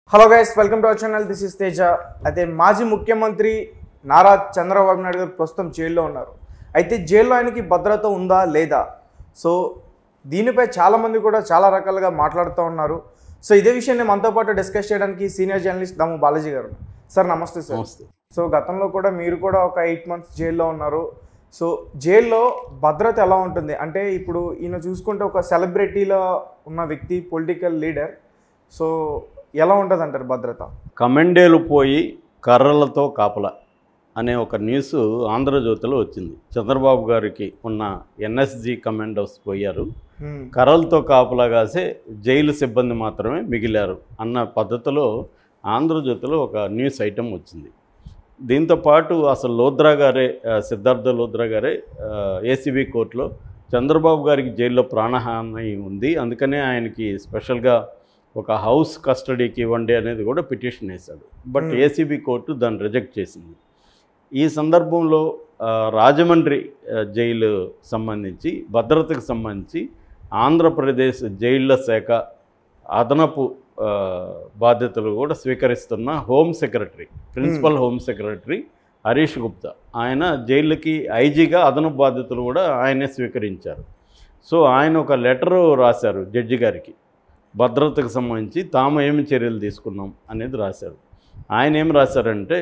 Hello guys welcome to our channel this is Teja అయితే మాజీ ముఖ్యమంత్రి నారా చంద్రబాబు నాయుడు గారు ప్రస్తుతం జైల్లో ఉన్నారు అయితే జైల్లో ఆయనకి భద్రత ఉందా లేదా సో దీనిపై చాలామంది కూడా చాలా రకాలుగా మాట్లాడుతూ ఉన్నారు సో ఇదే విషయాన్ని మనతో పాటు డిస్కస్ చేయడానికి సీనియర్ జర్నలిస్ట్ దాము బాలాజీ గారు ఉన్నారు. సార్ నమస్తే సార్ నమస్తే సో గతంలో కూడా మీరు కూడా ఒక ఎయిట్ మంత్స్ జైల్లో ఉన్నారు సో జైల్లో భద్రత ఎలా ఉంటుంది అంటే ఇప్పుడు ఈయన చూసుకుంటే ఒక సెలబ్రిటీలో ఉన్న వ్యక్తి పొలిటికల్ లీడర్ సో ఎలా ఉంటుంది అంటారు భద్రత కమెండేలు పోయి కర్రలతో కాపల అనే ఒక న్యూస్ ఆంధ్రజ్యోతిలో వచ్చింది చంద్రబాబు గారికి ఉన్న ఎన్ఎస్జి కమాండోస్ పోయారు హ్మ్. కర్రలతో కాపలా కాసే జైలు సిబ్బంది మాత్రమే మిగిలారు అన్న పద్ధతిలో ఆంధ్రజ్యోతిలో ఒక న్యూస్ ఐటెం వచ్చింది దీంతో పాటు అసలు లోద్రా గారే ఆ, సిద్ధార్థ లోద్రా గారే ఏసీబీ కోర్టులో చంద్రబాబు గారికి జైల్లో ప్రాణహాని ఉంది అందుకనే ఆయనకి స్పెషల్గా ఒక హౌస్ కస్టడీకి ఇవ్వండి అనేది కూడా పిటిషన్ వేశాడు బట్ Hmm. ఏసీబీ కోర్టు దాన్ని రిజెక్ట్ చేసింది ఈ సందర్భంలో ఆ, రాజమండ్రి ఆ, జైలు సంబంధించి భద్రతకు సంబంధించి ఆంధ్రప్రదేశ్ జైళ్ల శాఖ అదనపు ఆ, బాధ్యతలు కూడా స్వీకరిస్తున్న home secretary principal home secretary Harish Gupta ఆయన జైలుకి ఐజీగా అదనపు బాధ్యతలు కూడా ఆయనే స్వీకరించారు సో ఆయన ఒక లెటరు రాశారు జడ్జి గారికి భద్రతకు సంబంధించి తాము ఏమి చర్యలు తీసుకున్నాం అనేది రాశారు ఆయన ఏం రాశారంటే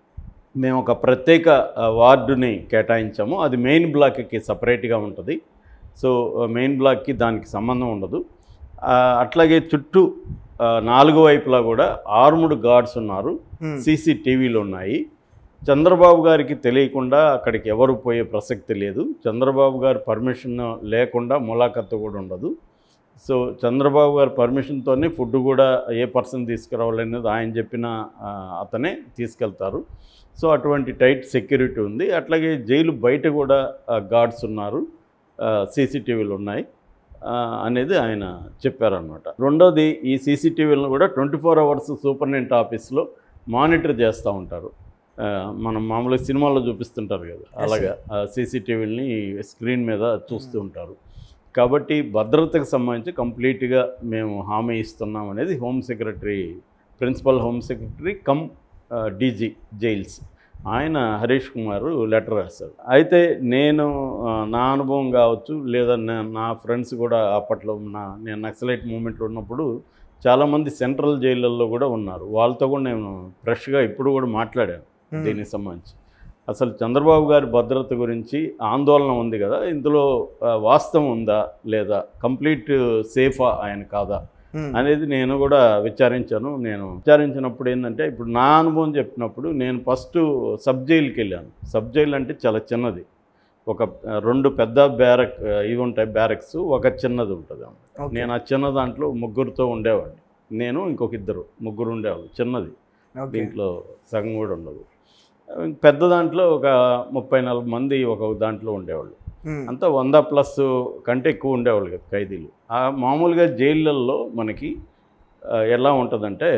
మేము ఒక ప్రత్యేక ఆ, వార్డుని కేటాయించాము అది మెయిన్ బ్లాక్కి సపరేట్గా ఉంటుంది సో ఆ, మెయిన్ బ్లాక్కి దానికి సంబంధం ఉండదు ఆ, అట్లాగే చుట్టూ ఆ, నాలుగు వైపులా కూడా ఆర్ముడ్ గార్డ్స్ ఉన్నారు హ్మ్. సీసీటీవీలు ఉన్నాయి చంద్రబాబు గారికి తెలియకుండా అక్కడికి ఎవరు పోయే ప్రసక్తి లేదు చంద్రబాబు గారి పర్మిషన్ లేకుండా ములాఖత్తు కూడా ఉండదు సో చంద్రబాబు గారి పర్మిషన్తోనే ఫుడ్ కూడా ఏ పర్సన్ తీసుకురావాలనేది ఆయన చెప్పిన ఆ, అతనే తీసుకెళ్తారు సో అటువంటి టైట్ సెక్యూరిటీ ఉంది అట్లాగే జైలు బయట కూడా గార్డ్స్ ఉన్నారు సీసీటీవీలు ఉన్నాయి ఆ, అనేది ఆయన చెప్పారనమాట రెండోది ఈ సీసీటీవీలను కూడా ట్వంటీ ఫోర్ అవర్స్ సూపరింటెండెంట్ ఆఫీస్లో మానిటర్ చేస్తూ ఉంటారు ఆ, మనం మామూలుగా సినిమాల్లో చూపిస్తుంటారు కదా అలాగా సీసీటీవీలని స్క్రీన్ మీద చూస్తూ ఉంటారు కాబట్టి భద్రతకు సంబంధించి కంప్లీట్గా మేము హామీ ఇస్తున్నాం అనేది home secretary principal home secretary cum DG jails ఆయన హరీష్ కుమార్ లెటర్ రాశారు అయితే నేను ఆ, నా అనుభవం కావచ్చు లేదా నా- నా ఫ్రెండ్స్ కూడా అప్పట్లో నా నేను నక్సలైట్ మూమెంట్లో ఉన్నప్పుడు చాలామంది సెంట్రల్ జైళ్ళల్లో కూడా ఉన్నారు వాళ్ళతో కూడా నేను ఫ్రెష్గా ఇప్పుడు కూడా మాట్లాడాను హ్మ్. దీనికి సంబంధించి అసలు చంద్రబాబు గారి భద్రత గురించి ఆందోళన ఉంది కదా ఇందులో ఆ, వాస్తవం ఉందా లేదా కంప్లీట్ సేఫా ఆయన కాదా హ్మ్. అనేది నేను కూడా విచారించాను నేను విచారించినప్పుడు ఏంటంటే ఇప్పుడు నా అనుభవం చెప్పినప్పుడు నేను ఫస్ట్ సబ్ జైలుకి వెళ్ళాను సబ్ జైలు అంటే చాలా చిన్నది ఒక ఆ, రెండు పెద్ద బ్యారక్ ఆ, ఇవి ఉంటాయి బ్యారక్స్ ఒక చిన్నది ఉంటుంది ఓకే. నేను ఆ చిన్న దాంట్లో ముగ్గురుతో ఉండేవాడిని నేను ఇంకొక ఇద్దరు ముగ్గురు ఉండేవాళ్ళు చిన్నది ఓకే. దీంట్లో సగం కూడా ఉండదు పెద్ద దాంట్లో ఒక ముప్పై నలభై మంది ఒక దాంట్లో ఉండేవాళ్ళు హ్మ్. అంతా వంద ప్లస్ కంటే ఎక్కువ ఉండేవాళ్ళు కదా ఖైదీలు ఆ మామూలుగా జైళ్ళల్లో మనకి ఆ, ఎలా ఉంటుందంటే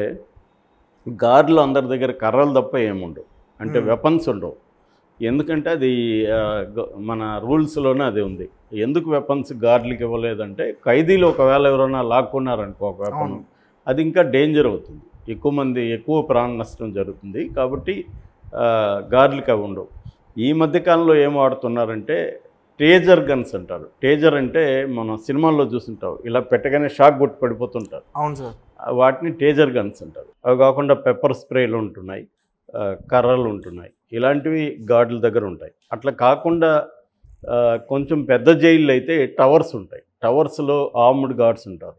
గార్డులు అందరి దగ్గర కర్రలు తప్ప ఏముండవు అంటే Hmm. వెపన్స్ ఉండవు ఎందుకంటే అది ఆ, గ- మన రూల్స్లోనే అది ఉంది ఎందుకు వెపన్స్ గార్డులకి ఇవ్వలేదంటే ఖైదీలు ఒకవేళ ఎవరైనా లాక్కున్నారనుకో ఒక వెపన్ అవును. అది ఇంకా డేంజర్ అవుతుంది ఎక్కువ మంది ఎక్కువ ప్రాణ నష్టం జరుగుతుంది కాబట్టి ఆ, గార్డులకి అవి ఉండవు ఈ మధ్యకాలంలో ఏం వాడుతున్నారంటే టేజర్ గన్స్ అంటారు టేజర్ అంటే మనం సినిమాల్లో చూస్తుంటాం ఇలా పెట్టగానే షాక్ కొట్టి పడిపోతుంటారు అవును సార్ ఆ వాటిని టేజర్ గన్స్ అంటారు అవి కాకుండా పెప్పర్ స్ప్రేలు ఉంటున్నాయి ఆ, కర్రలు ఉంటున్నాయి ఇలాంటివి గార్డుల దగ్గర ఉంటాయి అట్లా కాకుండా ఆ, కొంచెం పెద్ద జైళ్ళు అయితే టవర్స్ ఉంటాయి టవర్స్లో ఆర్మ్డ్ గార్డ్స్ ఉంటారు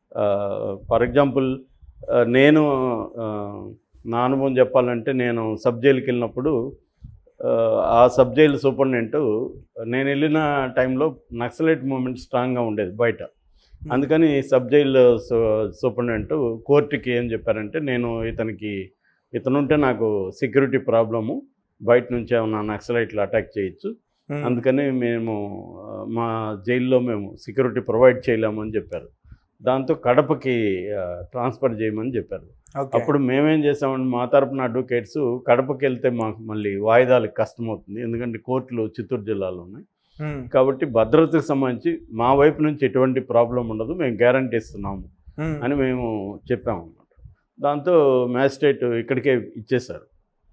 ఫర్ ఎగ్జాంపుల్ నేను ఆ, నా అనుభవం చెప్పాలంటే నేను సబ్ జైలుకి వెళ్ళినప్పుడు ఆ, ఆ సబ్ జైలు సూపరింటెండెంట్ నేను వెళ్ళిన టైంలో నక్సలైట్ మూమెంట్ స్ట్రాంగ్గా ఉండేది బయట అందుకని సబ్ జైల్ సూపరింటెండెంట్ కోర్టుకి ఏం చెప్పారంటే నేను ఇతనికి ఇతనుంటే నాకు సెక్యూరిటీ ప్రాబ్లము బయట నుంచి ఏమన్నా నక్సలైట్లు అటాక్ చేయొచ్చు హ్మ్. అందుకని మేము ఆ, మా జైల్లో మేము సెక్యూరిటీ ప్రొవైడ్ చేయలేమని చెప్పారు దాంతో కడపకి ట్రాన్స్ఫర్ చేయమని చెప్పారు ఓకే. అప్పుడు మేమేం చేసామంటే మా తరపున అడ్వకేట్స్ కడపకి వెళ్తే మాకు మళ్ళీ వాయిదాలకు కష్టమవుతుంది ఎందుకంటే కోర్టులు చిత్తూరు జిల్లాలో ఉన్నాయి హ్మ్. కాబట్టి భద్రతకు సంబంధించి మా వైపు నుంచి ఎటువంటి ప్రాబ్లం ఉండదు మేము గ్యారంటీ ఇస్తున్నాము హ్మ్. అని మేము చెప్పాము అన్నమాట దాంతో మ్యాజిస్ట్రేట్ ఇక్కడికే ఇచ్చేశారు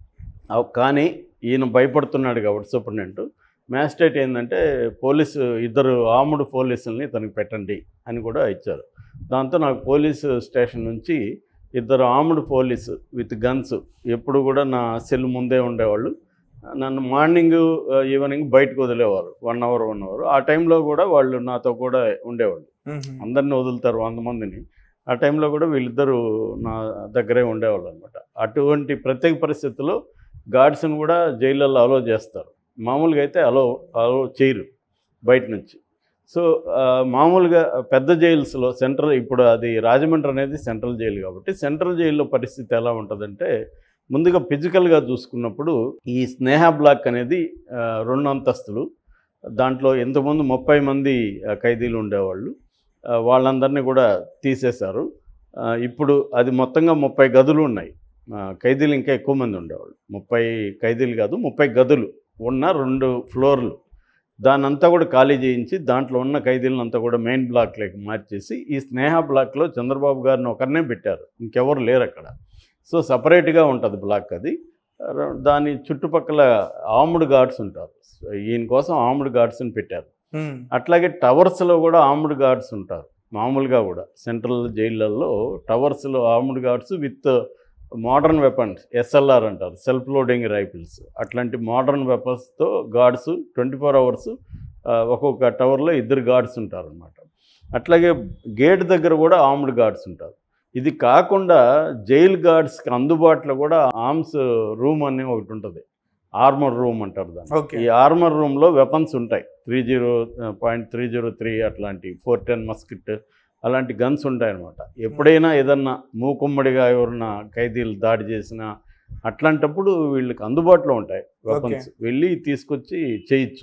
అవ్- కానీ ఈయన భయపడుతున్నాడు కాబట్టి సూపరింటెండెంట్ మ్యాజిస్ట్రేట్ ఏంటంటే పోలీసు ఇద్దరు ఆముడు పోలీసుల్ని తనకి పెట్టండి అని కూడా ఇచ్చారు దాంతో నాకు పోలీసు స్టేషన్ నుంచి ఇద్దరు ఆముడు పోలీసు విత్ గన్స్ ఎప్పుడు కూడా నా సెల్ ముందే ఉండేవాళ్ళు నన్ను మార్నింగ్ ఈవినింగ్ బయటకు వదిలేవారు వన్ అవర్ వన్ అవర్ ఆ టైంలో కూడా వాళ్ళు నాతో కూడా ఉండేవాళ్ళు అందరిని వదులుతారు వంద మందిని ఆ టైంలో కూడా వీళ్ళిద్దరూ నా దగ్గరే ఉండేవాళ్ళు అనమాట అటువంటి ప్రత్యేక పరిస్థితుల్లో గార్డ్స్ని కూడా జైళ్ళల్లో అలో చేస్తారు మామూలుగా అయితే అలో అలో చేయరు బయట నుంచి సో ఆ, మామూలుగా పెద్ద జైల్స్లో సెంట్రల్ ఇప్పుడు అది రాజమండ్రి అనేది సెంట్రల్ జైలు కాబట్టి సెంట్రల్ జైల్లో పరిస్థితి ఎలా ఉంటుందంటే ముందుగా ఫిజికల్గా చూసుకున్నప్పుడు ఈ స్నేహ బ్లాక్ అనేది ఆ, రెండు అంతస్తులు దాంట్లో ఇంతకుముందు ముప్పై మంది ఆ, ఖైదీలు ఉండేవాళ్ళు ఆ, వాళ్ళందరినీ కూడా తీసేశారు ఆ, ఇప్పుడు అది మొత్తంగా ముప్పై గదులు ఉన్నాయి ఆ, ఖైదీలు ఇంకా ఎక్కువ మంది ఉండేవాళ్ళు ముప్పై ఖైదీలు కాదు ముప్పై గదులు ఉన్న రెండు ఫ్లోర్లు దాన్నంతా కూడా ఖాళీ చేయించి దాంట్లో ఉన్న ఖైదీలను అంతా కూడా మెయిన్ బ్లాక్లోకి మార్చేసి ఈ స్నేహ బ్లాక్లో చంద్రబాబు గారిని ఒకరినే పెట్టారు ఇంకెవరు లేరు అక్కడ సో సపరేట్గా ఉంటుంది బ్లాక్ అది ర- దాని చుట్టుపక్కల ఆముడు గార్డ్స్ ఉంటారు ఈయన కోసం ఆముడు గార్డ్స్ని పెట్టారు అట్లాగే టవర్స్లో కూడా ఆర్మ్డ్ గార్డ్స్ ఉంటారు మామూలుగా కూడా సెంట్రల్ జైళ్ళల్లో టవర్స్లో armed guards with modern weapons SLR అంటారు సెల్ఫ్ లోడింగ్ రైఫిల్స్ అట్లాంటి మోడర్న్ వెపన్స్తో గార్డ్స్ ట్వంటీ ఫోర్ అవర్స్ ఒక్కొక్క టవర్లో ఇద్దరు గార్డ్స్ ఉంటారు అనమాట అట్లాగే గేట్ దగ్గర కూడా ఆర్మ్డ్ గార్డ్స్ ఉంటారు ఇది కాకుండా జైల్ గార్డ్స్కి అందుబాటులో కూడా ఆర్మ్స్ రూమ్ అని ఒకటి ఉంటుంది ఆర్మర్ రూమ్ అంటారు దాన్ని ఓకే ఈ ఆర్మర్ రూమ్లో వెపన్స్ ఉంటాయి three zero point three zero three అట్లాంటి ఫోర్ టెన్ మస్కిట్ అలాంటి గన్స్ ఉంటాయి అన్నమాట ఎప్పుడైనా ఏదన్నా మూకుమ్మడిగా ఎవరన్నా ఖైదీలు దాడి చేసినా అట్లాంటప్పుడు వీళ్ళకి అందుబాటులో ఉంటాయి వెపన్స్ వెళ్ళి తీసుకొచ్చి చేయొచ్చు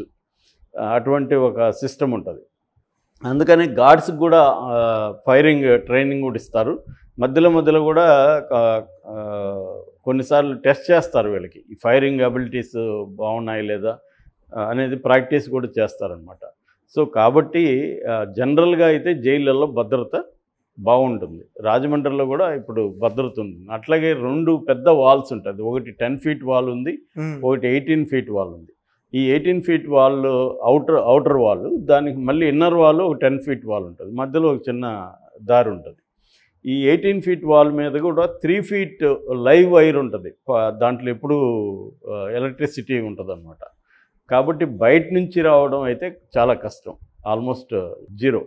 అటువంటి ఒక సిస్టమ్ ఉంటుంది అందుకని గార్డ్స్కి కూడా ఫైరింగ్ ట్రైనింగ్ కూడా ఇస్తారు మధ్యలో మధ్యలో కూడా ఆ, ఆ, కొన్నిసార్లు టెస్ట్ చేస్తారు వీళ్ళకి ఈ ఫైరింగ్ అబిలిటీస్ బాగున్నాయి లేదా ఆ, అనేది ప్రాక్టీస్ కూడా చేస్తారనమాట సో కాబట్టి జనరల్గా అయితే జైళ్ళల్లో భద్రత బాగుంటుంది రాజమండ్రిలో కూడా ఇప్పుడు భద్రత ఉంది అట్లాగే రెండు పెద్ద వాల్స్ ఉంటుంది ఒకటి టెన్ ఫీట్ వాల్ ఉంది ఒకటి ఎయిటీన్ ఫీట్ వాల్ ఉంది ఈ eighteen feet wall outer outer wall దానికి మళ్ళీ ఇన్నర్ వాల్ ఒక టెన్ ఫీట్ వాల్ ఉంటుంది మధ్యలో ఒక చిన్న దారి ఉంటుంది ఈ ఎయిటీన్ ఫీట్ వాల్ మీద కూడా త్రీ ఫీట్ లైవ్ వైర్ ఉంటుంది ప- దాంట్లో ఎప్పుడు ఎలక్ట్రిసిటీ ఉంటుంది అనమాట కాబట్టి బయట నుంచి రావడం అయితే చాలా కష్టం ఆల్మోస్ట్ జీరో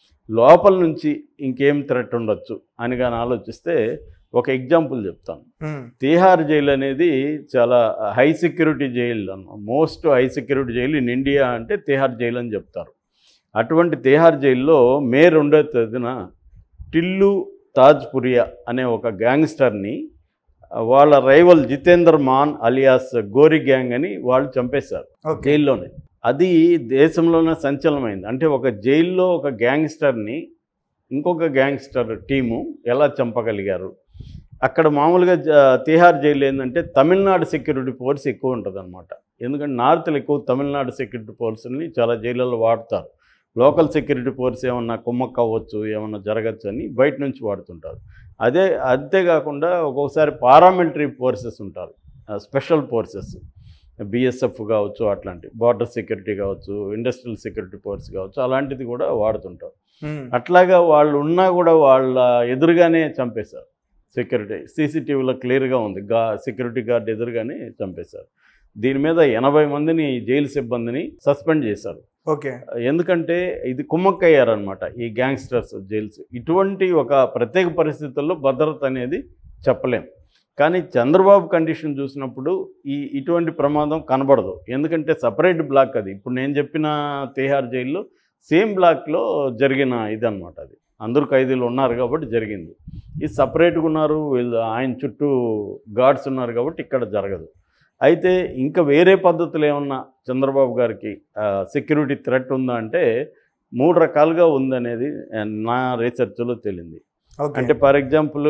లోపల నుంచి ఇంకేం థ్రెట్ ఉండొచ్చు అని కానీ ఆలోచిస్తే ఒక ఎగ్జాంపుల్ చెప్తాను తీహార్ జైలు అనేది చాలా హై సెక్యూరిటీ జైలు అన్న most high security jail in India అంటే తీహార్ జైలు అని చెప్తారు అటువంటి తీహార్ జైల్లో మే రెండో తేదీన టిల్లు తాజ్పురియా అనే ఒక గ్యాంగ్స్టర్ని వాళ్ళ rival Jitender Maan alias Gori gang అని వాళ్ళు చంపేశారు ఓకే జైల్లోనే అది దేశంలోనే సంచలనమైంది అంటే ఒక జైల్లో ఒక గ్యాంగ్స్టర్ని ఇంకొక గ్యాంగ్స్టర్ టీము ఎలా చంపగలిగారు అక్కడ మామూలుగా జ- తిహార్ జైలు ఏంటంటే తమిళనాడు సెక్యూరిటీ ఫోర్స్ ఎక్కువ ఉంటుంది అనమాట ఎందుకంటే నార్త్లో ఎక్కువ తమిళనాడు సెక్యూరిటీ ఫోర్స్ని చాలా జైళ్ళల్లో వాడతారు లోకల్ సెక్యూరిటీ ఫోర్స్ ఏమన్నా కుమ్మక్క అవ్వచ్చు ఏమన్నా జరగచ్చు అని బయట నుంచి వాడుతుంటారు అదే అంతేకాకుండా ఒక్కొక్కసారి పారామిలిటరీ ఫోర్సెస్ ఉంటారు స్పెషల్ ఫోర్సెస్ బిఎస్ఎఫ్ కావచ్చు అట్లాంటి బార్డర్ సెక్యూరిటీ కావచ్చు ఇండస్ట్రియల్ సెక్యూరిటీ ఫోర్స్ కావచ్చు అలాంటిది కూడా వాడుతుంటారు అట్లాగా వాళ్ళు ఉన్నా కూడా వాళ్ళ ఎదురుగానే చంపేశారు సెక్యూరిటీ సీసీటీవీలో క్లియర్గా ఉంది గా సెక్యూరిటీ గార్డ్ ఎదురుగానే చంపేశారు దీని మీద ఎనభై మందిని జైలు సిబ్బందిని సస్పెండ్ చేశారు ఓకే ఎందుకంటే ఇది కుమ్మక్కయ్యారనమాట ఈ గ్యాంగ్స్టర్స్ జైల్స్ ఇటువంటి ఒక ప్రత్యేక పరిస్థితుల్లో భద్రత అనేది చెప్పలేం కానీ చంద్రబాబు కండిషన్ చూసినప్పుడు ఈ ఇటువంటి ప్రమాదం కనబడదు ఎందుకంటే సపరేట్ బ్లాక్ అది ఇప్పుడు నేను చెప్పిన తిహార్ జైల్లో సేమ్ బ్లాక్లో జరిగిన ఇదన్నమాట అది అందరూ ఖైదీలు ఉన్నారు కాబట్టి జరిగింది ఇది సపరేట్గా ఉన్నారు వీళ్ళు ఆయన చుట్టూ గార్డ్స్ ఉన్నారు కాబట్టి ఇక్కడ జరగదు అయితే ఇంకా వేరే పద్ధతులు ఏమన్నా చంద్రబాబు గారికి సెక్యూరిటీ థ్రెట్ ఉందా అంటే మూడు రకాలుగా ఉందనేది ఆ, నా రీసెర్చ్లో తేలింది ఓకే అంటే ఫర్ ఎగ్జాంపుల్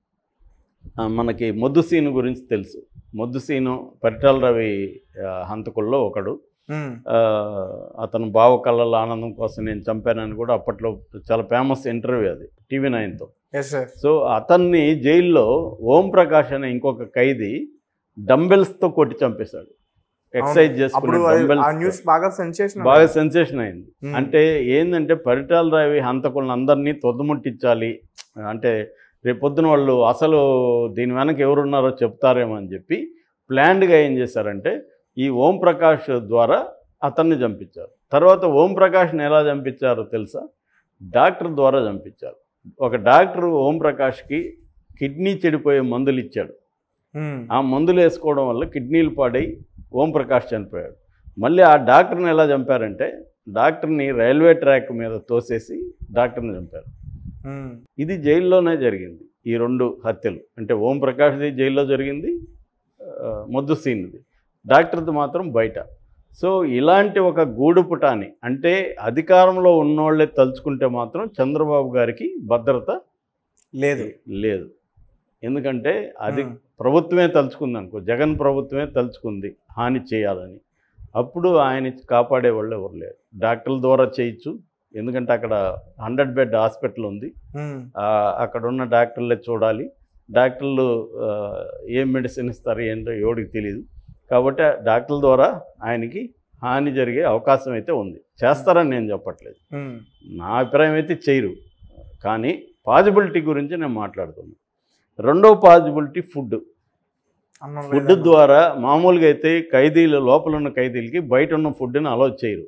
మనకి మొద్దు సీను గురించి తెలుసు మొద్దు సీను పరిటాల రవి ఆ, హంతకుల్లో ఒకడు ఉమ్, ఆ, అతను బావ కళ్ళల ఆనందం కోసం నేను చంపానని కూడా అప్పట్లో చాలా ఫేమస్ ఇంటర్వ్యూ అది టీవీ నైన్తో ఎస్ సార్ సో అతన్ని జైల్లో ఓం ప్రకాష్ అనే ఇంకొక ఖైదీ డంబెల్స్తో కొట్టి చంపేశాడు ఎక్సర్సైజ్ అప్పుడు చేసుకుని అది- ఆ dumbbells న్యూస్ తో. బాగా సెన్సేషన్ బాగా సెన్సేషన్ అయింది అంటే ఏంటంటే పరిటాల రావి హంతకులను అందరినీ తొద్దుముట్టించాలి అంటే రేపొద్దున వాళ్ళు అసలు దీని వెనక ఎవరున్నారో చెప్తారేమో అని చెప్పి ప్లాన్డ్గా ఏం చేశారంటే ఈ ఓం ప్రకాష్ ద్వారా అతన్ని చంపించారు తర్వాత ఓం ప్రకాష్ని ఎలా చంపించారో తెలుసా డాక్టర్ ద్వారా చంపించారు ఒక డాక్టర్ ఓం ప్రకాష్కి కిడ్నీ చెడిపోయే మందులు ఇచ్చాడు ఆ మందులు వేసుకోవడం వల్ల కిడ్నీలు పాడై ఓం ప్రకాష్ చనిపోయాడు మళ్ళీ ఆ డాక్టర్ని ఎలా చంపారంటే డాక్టర్ని రైల్వే ట్రాక్ మీద తోసేసి డాక్టర్ని చంపారు ఇది జైల్లోనే జరిగింది ఈ రెండు హత్యలు అంటే ఓం ప్రకాష్ది జైల్లో జరిగింది ఆ, మొద్దు సీన్ది డాక్టర్ది మాత్రం బయట సో ఇలాంటి ఒక గూడుపుటాని అంటే అధికారంలో ఉన్నోళ్ళే తలుచుకుంటే మాత్రం చంద్రబాబు గారికి భద్రత లేదు లేదు ఎందుకంటే అది మ్మ్. ప్రభుత్వమే తలుచుకుంది అనుకో జగన్ ప్రభుత్వమే తలుచుకుంది హాని చేయాలని అప్పుడు ఆయన కాపాడే వాళ్ళు ఎవరు లేరు డాక్టర్ల ద్వారా చేయొచ్చు ఎందుకంటే అక్కడ హండ్రెడ్ బెడ్ హాస్పిటల్ ఉంది మ్మ్. ఆ, అక్కడ ఉన్న డాక్టర్లే చూడాలి డాక్టర్లు ఆ, ఏం మెడిసిన్ ఇస్తారు ఏంటో ఎవడికి తెలియదు కాబట్టి ఆ డాక్టర్ల ద్వారా ఆయనకి హాని జరిగే అవకాశం అయితే ఉంది చేస్తారని నేను చెప్పట్లేదు మ్మ్. నా అభిప్రాయం అయితే చేయరు కానీ పాజిబిలిటీ గురించి నేను మాట్లాడుతున్నాను రెండో పాజిబిలిటీ ఫుడ్ అన్నం ఫుడ్ లేదన్న. ద్వారా మామూలుగా అయితే ఖైదీలు లోపల ఉన్న ఖైదీలకి బయట ఉన్న ఫుడ్ని అలౌ చేయరు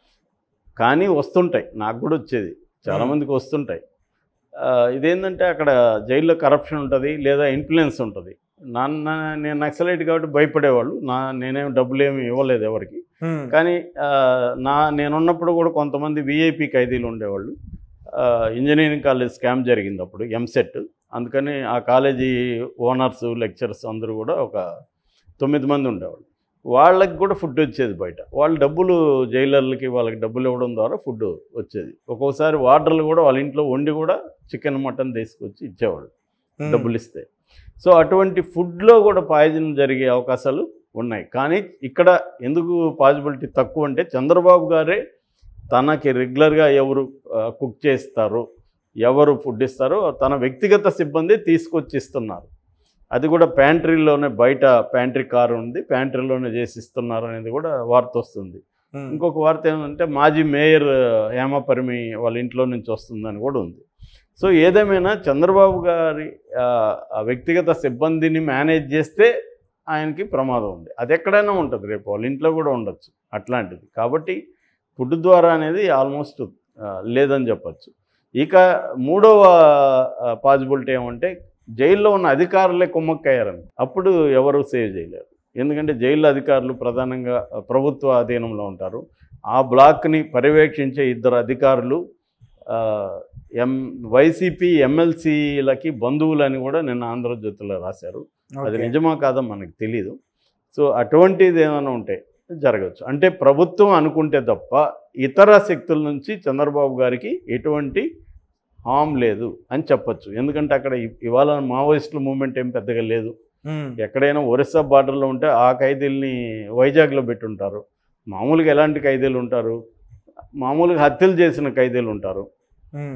కానీ వస్తుంటాయి నాకు కూడా వచ్చేది చాలామందికి వస్తుంటాయి ఆ, ఇదేంటంటే అక్కడ జైల్లో కరప్షన్ ఉంటుంది లేదా ఇన్ఫ్లుయెన్స్ ఉంటుంది నాన్న నేను నక్సలైట్ కాబట్టి భయపడేవాళ్ళు నా నేనేం డబ్బులు ఏమి ఇవ్వలేదు ఎవరికి మ్మ్. కానీ ఆ, నా నేనున్నప్పుడు కూడా కొంతమంది విఐపి ఖైదీలు ఉండేవాళ్ళు ఆ, ఇంజనీరింగ్ కాలేజ్ స్కామ్ జరిగింది అప్పుడు ఎంసెట్ అందుకని ఆ కాలేజీ ఓనర్స్ లెక్చరర్స్ అందరూ కూడా ఒక తొమ్మిది మంది ఉండేవాళ్ళు వాళ్ళకి కూడా ఫుడ్ వచ్చేది బయట వాళ్ళు డబ్బులు జైలర్లకి వాళ్ళకి డబ్బులు ఇవ్వడం ద్వారా ఫుడ్ వచ్చేది ఒక్కోసారి వాటర్లు కూడా వాళ్ళ ఇంట్లో వండి కూడా చికెన్ మటన్ తీసుకొచ్చి ఇచ్చేవాళ్ళు మ్మ్. డబ్బులు ఇస్తే సో అటువంటి ఫుడ్లో కూడా పాయిజన్ జరిగే అవకాశాలు ఉన్నాయి కానీ ఇక్కడ ఎందుకు పాసిబిలిటీ తక్కువ అంటే చంద్రబాబు గారే తనకి రెగ్యులర్గా ఎవరు కుక్ చేస్తారో ఎవరు ఫుడ్ ఇస్తారో తన వ్యక్తిగత సిబ్బంది తీసుకొచ్చి ఇస్తున్నారు అది కూడా ప్యాంట్రీలోనే బయట ప్యాంట్రీ కారు ఉంది ప్యాంట్రీలోనే చేసి ఇస్తున్నారు అనేది కూడా వార్త వస్తుంది మ్మ్. ఇంకొక వార్త ఏంటంటే మాజీ మేయర్ హేమపరిమి వాళ్ళ ఇంట్లో నుంచి వస్తుందని కూడా ఉంది సో ఏదేమైనా చంద్రబాబు గారి ఆ, ఆ వ్యక్తిగత సిబ్బందిని మేనేజ్ చేస్తే ఆయనకి ప్రమాదం ఉంది అది ఎక్కడైనా ఉంటుంది రేపు వాళ్ళ ఇంట్లో కూడా ఉండొచ్చు అట్లాంటిది కాబట్టి ఫుడ్ ద్వారా అనేది ఆల్మోస్ట్ లేదని చెప్పచ్చు ఇక మూడవ పాసిబిలిటీ ఏమంటే జైల్లో ఉన్న అధికారులే కుమ్మక్కయ్యారని అప్పుడు ఎవరు సేవ్ చేయలేరు ఎందుకంటే జైలు అధికారులు ప్రధానంగా ప్రభుత్వ అధీనంలో ఉంటారు ఆ బ్లాక్ని పర్యవేక్షించే ఇద్దరు అధికారులు ఆ, ఎం వైసీపీ ఎమ్మెల్సీలకి బంధువులని కూడా నిన్న ఆంధ్రజ్యోతిలో రాశారు అది ఓకే. నిజమా కాదో మనకు తెలియదు సో అటువంటిది ఏమైనా ఉంటే జరగచ్చు అంటే ప్రభుత్వం అనుకుంటే తప్ప ఇతర శక్తుల నుంచి చంద్రబాబు గారికి ఎటువంటి హామ్ లేదు అని చెప్పొచ్చు ఎందుకంటే అక్కడ ఇ- ఇవాళ మావోయిస్టుల మూమెంట్ ఏం పెద్దగా లేదు మ్మ్. ఎక్కడైనా ఒరిస్సా బార్డర్లో ఉంటే ఆ ఖైదీల్ని వైజాగ్లో పెట్టుంటారు మామూలుగా ఎలాంటి ఖైదీలు ఉంటారు మామూలుగా హత్యలు చేసిన ఖైదీలు ఉంటారు మ్మ్.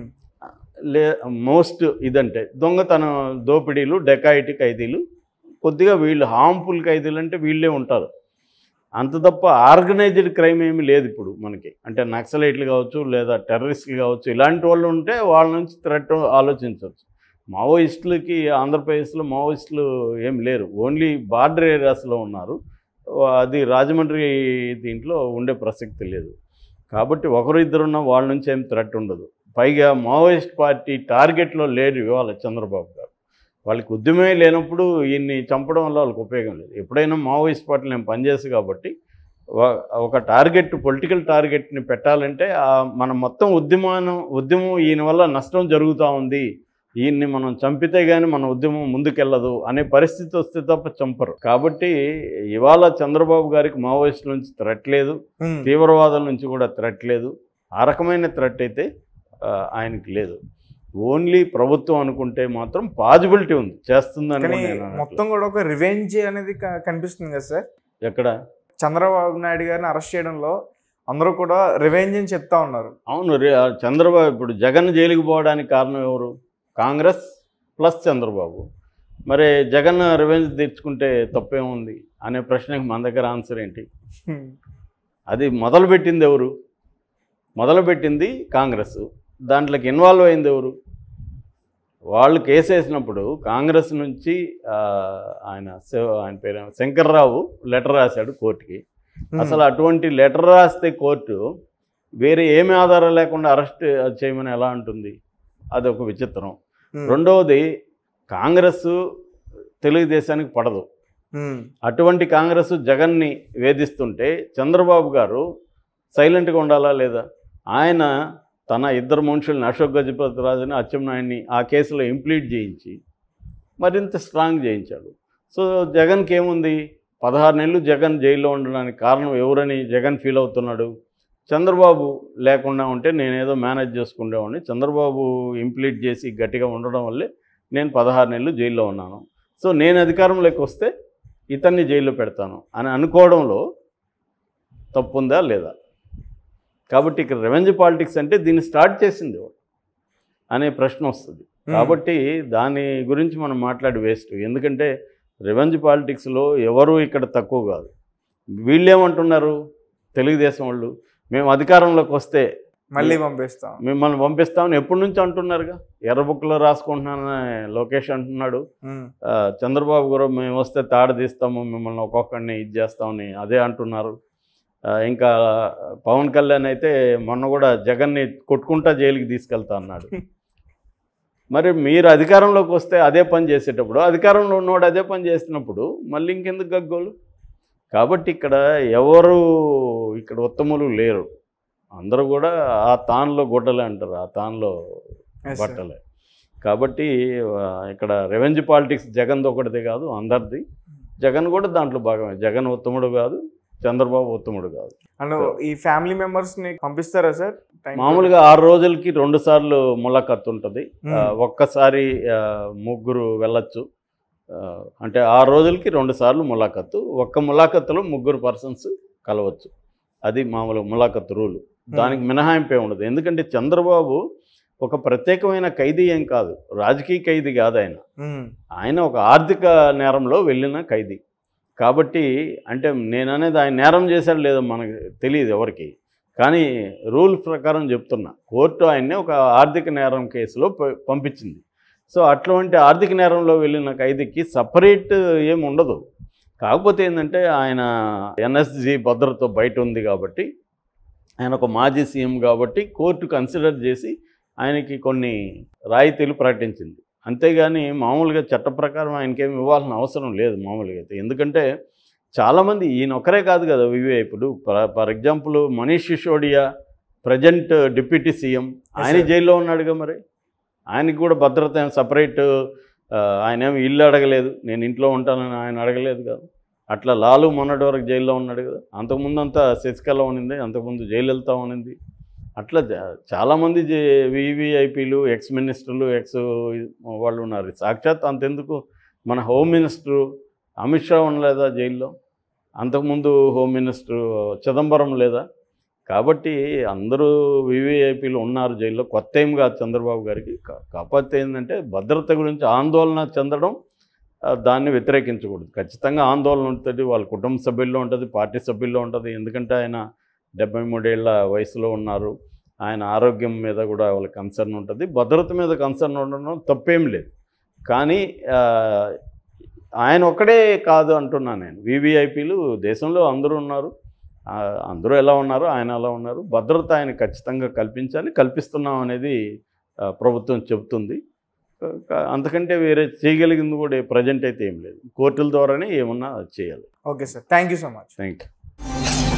లే మోస్ట్ ఇదంటే దొంగతన దోపిడీలు డెకాయిటీ ఖైదీలు కొద్దిగా వీళ్ళు హార్మ్ఫుల్ ఖైదీలు అంటే వీళ్ళే ఉంటారు అంత తప్ప ఆర్గనైజ్డ్ క్రైమ్ ఏమీ లేదు ఇప్పుడు మనకి అంటే నక్సలైట్లు కావచ్చు లేదా టెర్రరిస్టులు కావచ్చు ఇలాంటి వాళ్ళు ఉంటే వాళ్ళ నుంచి థ్రెట్ ఆలోచించవచ్చు మావోయిస్టులకి ఆంధ్రప్రదేశ్లో మావోయిస్టులు ఏం లేరు ఓన్లీ బార్డర్ ఏరియాస్లో ఉన్నారు అది రాజమండ్రి దీంట్లో ఉండే ప్రసక్తి లేదు కాబట్టి ఒకరు ఇద్దరున్న వాళ్ళ నుంచి ఏం థ్రెట్ ఉండదు పైగా మావోయిస్ట్ పార్టీ టార్గెట్లో లేరు ఇవాళ చంద్రబాబు గారు వాళ్ళకి ఉద్యమే లేనప్పుడు ఈయన్ని చంపడం వల్ల వాళ్ళకి ఉపయోగం లేదు ఎప్పుడైనా మావోయిస్ట్ పార్టీ నేను పనిచేసి కాబట్టి వ- ఒక టార్గెట్ పొలిటికల్ టార్గెట్ని పెట్టాలంటే ఆ మన మొత్తం ఉద్యమానం ఉద్యమం ఈయన వల్ల నష్టం జరుగుతూ ఉంది ఈయన్ని మనం చంపితే కానీ మన ఉద్యమం ముందుకెళ్ళదు అనే పరిస్థితి వస్తే తప్ప చంపరు కాబట్టి ఇవాళ చంద్రబాబు గారికి మావోయిస్టుల నుంచి థ్రెట్ లేదు మ్మ్. తీవ్రవాదుల నుంచి కూడా థ్రెట్ లేదు ఆ రకమైన థ్రెట్ అయితే ఆ, ఆయనకి లేదు ఓన్లీ ప్రభుత్వం అనుకుంటే మాత్రం పాజిబిలిటీ ఉంది చేస్తుందని కానీ కూడా నేను అనట్లేదు. మొత్తం కూడా ఒక రివెంజ్ అనేది క- కనిపిస్తుంది కదా సార్ ఎక్కడ చంద్రబాబు నాయుడు గారిని అరెస్ట్ చేయడంలో అందరూ కూడా రివెంజ్ అని చెప్తా ఉన్నారు అవును రే- ఆ చంద్రబాబు ఇప్పుడు జగన్ జైలుకి పోవడానికి కారణం ఎవరు కాంగ్రెస్ ప్లస్ చంద్రబాబు మరి జగన్ రివెంజ్ తెచ్చుకుంటే తప్పేముంది అనే ప్రశ్నకి మన దగ్గర ఆన్సర్ ఏంటి అది మొదలుపెట్టింది ఎవరు మొదలుపెట్టింది కాంగ్రెస్ దాంట్లోకి ఇన్వాల్వ్ అయింది ఎవరు వాళ్ళు కేసు వేసినప్పుడు కాంగ్రెస్ నుంచి ఆ, ఆయన శివ- ఆయన పేరు ఏమో శంకర్రావు లెటర్ రాశాడు కోర్టుకి అసలు అటువంటి లెటర్ రాస్తే కోర్టు వేరే ఏమి ఆధారం లేకుండా అరెస్ట్ చేయమని ఎలా అంటుంది అది ఒక విచిత్రం రెండవది కాంగ్రెస్ తెలుగుదేశానికి పడదు అటువంటి కాంగ్రెస్ జగన్ని వేధిస్తుంటే చంద్రబాబు గారు సైలెంట్గా ఉండాలా లేదా ఆయన తన ఇద్దరు మనుషుల్ని అశోక్ గజపతి రాజుని అచ్చెన్నాయుడిని ఆ కేసులో ఇంప్లీట్ చేయించి మరింత స్ట్రాంగ్ చేయించాడు సో జగన్కి ఏముంది పదహారు నెలలు జగన్ జైల్లో ఉండడానికి కారణం ఎవరని జగన్ ఫీల్ అవుతున్నాడు చంద్రబాబు లేకుండా ఉంటే నేనేదో మేనేజ్ చేసుకునేవాడిని చంద్రబాబు ఇంప్లీట్ చేసి గట్టిగా ఉండడం వల్లే నేను పదహారు నెలలు జైల్లో ఉన్నాను సో నేను అధికారంలోకి వస్తే ఇతన్ని జైల్లో పెడతాను అని అనుకోవడంలో తప్పుందా లేదా కాబట్టి ఇక్కడ రెవెన్యూ పాలిటిక్స్ అంటే దీన్ని స్టార్ట్ చేసింది ఎవరు అనే ప్రశ్న వస్తుంది కాబట్టి దాని గురించి మనం మాట్లాడి వేస్ట్ ఎందుకంటే రెవెన్యూ పాలిటిక్స్లో ఎవరు ఇక్కడ తక్కువ కాదు వీళ్ళేమంటున్నారు తెలుగుదేశం వాళ్ళు మేము అధికారంలోకి వస్తే మళ్ళీ పంపిస్తాం మిమ్మల్ని పంపిస్తామని ఎప్పటి నుంచి అంటున్నారుగా ఎర్ర బుక్లో రాసుకుంటున్నానని లోకేష్ అంటున్నాడు ఉమ్, ఆ, చంద్రబాబు గారు మేము వస్తే తాడ తీస్తాము మిమ్మల్ని ఒక్కొక్కడిని ఇది చేస్తామని అదే అంటున్నారు ఆ, ఇంకా పవన్ కళ్యాణ్ అయితే మొన్న కూడా జగన్ని కొట్టుకుంటా జైలుకి తీసుకెళ్తా అన్నాడు మరి మీరు అధికారంలోకి వస్తే అదే పని చేసేటప్పుడు అధికారంలో ఉన్నవాడు అదే పని చేస్తున్నప్పుడు మళ్ళీ ఇంకెందుకు గగ్గోలు కాబట్టి ఇక్కడ ఎవరు ఇక్కడ ఉత్తములు లేరు అందరూ కూడా ఆ తాన్లో గుడ్డలే అంటారు ఆ తాన్లో yes, sir. బట్టలే కాబట్టి ఆ, ఇక్కడ రెవెన్యూ పాలిటిక్స్ జగన్ది ఒకటిదే కాదు అందరిది జగన్ కూడా దాంట్లో భాగమే జగన్ ఉత్తముడు కాదు చంద్రబాబు ఉత్తముడు కాదు అండ్ ఈ ఫ్యామిలీ మెంబర్స్ ని పంపిస్తారా సార్ Time to- మామూలుగా ఆరు రోజులకి రెండు సార్లు ములాఖత్ ఉంటుంది ఆ, ఉమ్, ఒక్కసారి ఆ, ముగ్గురు వెళ్ళొచ్చు ఆ, అంటే ఆరు రోజులకి రెండు సార్లు ములాఖత్తు ఒక్క ములాఖత్తులో ముగ్గురు పర్సన్స్ కలవచ్చు అది మామూలు ములాఖత్ రూల్ దానికి మినహాయింపే ఉండదు ఎందుకంటే చంద్రబాబు ఒక ప్రత్యేకమైన ఖైదీ ఏం కాదు రాజకీయ ఖైదీ కాదు ఆయన ఉమ్, ఆయన ఒక ఆర్థిక నేరంలో వెళ్ళిన ఖైదీ కాబట్టి అంటే నేను అనేది ఆయన నేరం చేశాడు లేదో మనకు తెలియదు ఎవరికి కానీ రూల్ ప్రకారం చెప్తున్నా కోర్టు ఆయన్ని ఒక ఆర్థిక నేరం కేసులో ప- పంపించింది సో అటువంటి ఆర్థిక నేరంలో వెళ్ళిన ఖైదీకి సపరేట్ ఏమి ఉండదు కాకపోతే ఏంటంటే ఆయన ఎన్ఎస్జి భద్రత బయట ఉంది కాబట్టి ఆయన ఒక మాజీ సీఎం కాబట్టి కోర్టు కన్సిడర్ చేసి ఆయనకి కొన్ని రాయితీలు ప్రకటించింది అంతేగాని మామూలుగా చట్ట ప్రకారం ఆయనకేమి ఇవ్వాల్సిన అవసరం లేదు మామూలుగా అయితే ఎందుకంటే చాలామంది ఈయన ఒకరే కాదు కదా వివే ఇప్పుడు for example Manish Sisodia present deputy CM ఆయన sir. జైల్లో ఉన్నాడుగా మరి ఆయనకి కూడా భద్రత సపరేట్ ఆయన ఏమి ఇల్లు అడగలేదు నేను ఇంట్లో ఉంటానని ఆయన అడగలేదు కదా అట్లా లాలు మొన్నటి వరకు జైల్లో ఉన్నాడు కదా అంతకుముందు అంతా శశికళ ఉన్నింది అంతకుముందు జైలలిత ఉన్నింది అట్లా జా- చాలామంది జే వివిఐపీలు ఎక్స్ మినిస్టర్లు ఎక్స్ వాళ్ళు ఉన్నారు సాక్షాత్ అంతెందుకు మన హోమ్ మినిస్టరు అమిత్ షా ఉండలేదా జైల్లో అంతకుముందు హోమ్ మినిస్టర్ చిదంబరం లేదా కాబట్టి అందరూ వివిఐపీలు ఉన్నారు జైల్లో కొత్త ఏం కాదు చంద్రబాబు గారికి కా- కాకపోతే ఏంటంటే భద్రత గురించి ఆందోళన చెందడం ఆ, దాన్ని వ్యతిరేకించకూడదు ఖచ్చితంగా ఆందోళన ఉంటుంది వాళ్ళ కుటుంబ సభ్యుల్లో ఉంటుంది పార్టీ సభ్యుల్లో ఉంటుంది ఎందుకంటే ఆయన డెబ్బై మూడేళ్ల వయసులో ఉన్నారు ఆయన ఆరోగ్యం మీద కూడా వాళ్ళ కన్సర్న్ ఉంటుంది భద్రత మీద కన్సర్న్ ఉండడం తప్పేం లేదు కానీ ఆ, ఆయన ఒక్కడే కాదు అంటున్నా నేను వివిఐపీలు దేశంలో అందరూ ఉన్నారు ఆ, అందరూ ఎలా ఉన్నారు ఆయన ఎలా ఉన్నారు భద్రత ఆయన ఖచ్చితంగా కల్పించాలి కల్పిస్తున్నాం అనేది ఆ, ప్రభుత్వం చెబుతుంది కా- అంతకంటే వేరే చేయగలిగింది కూడా ప్రజెంట్ అయితే ఏం లేదు కోర్టుల ద్వారానే ఏమన్నా చేయాలి okay sir thank you so much thank you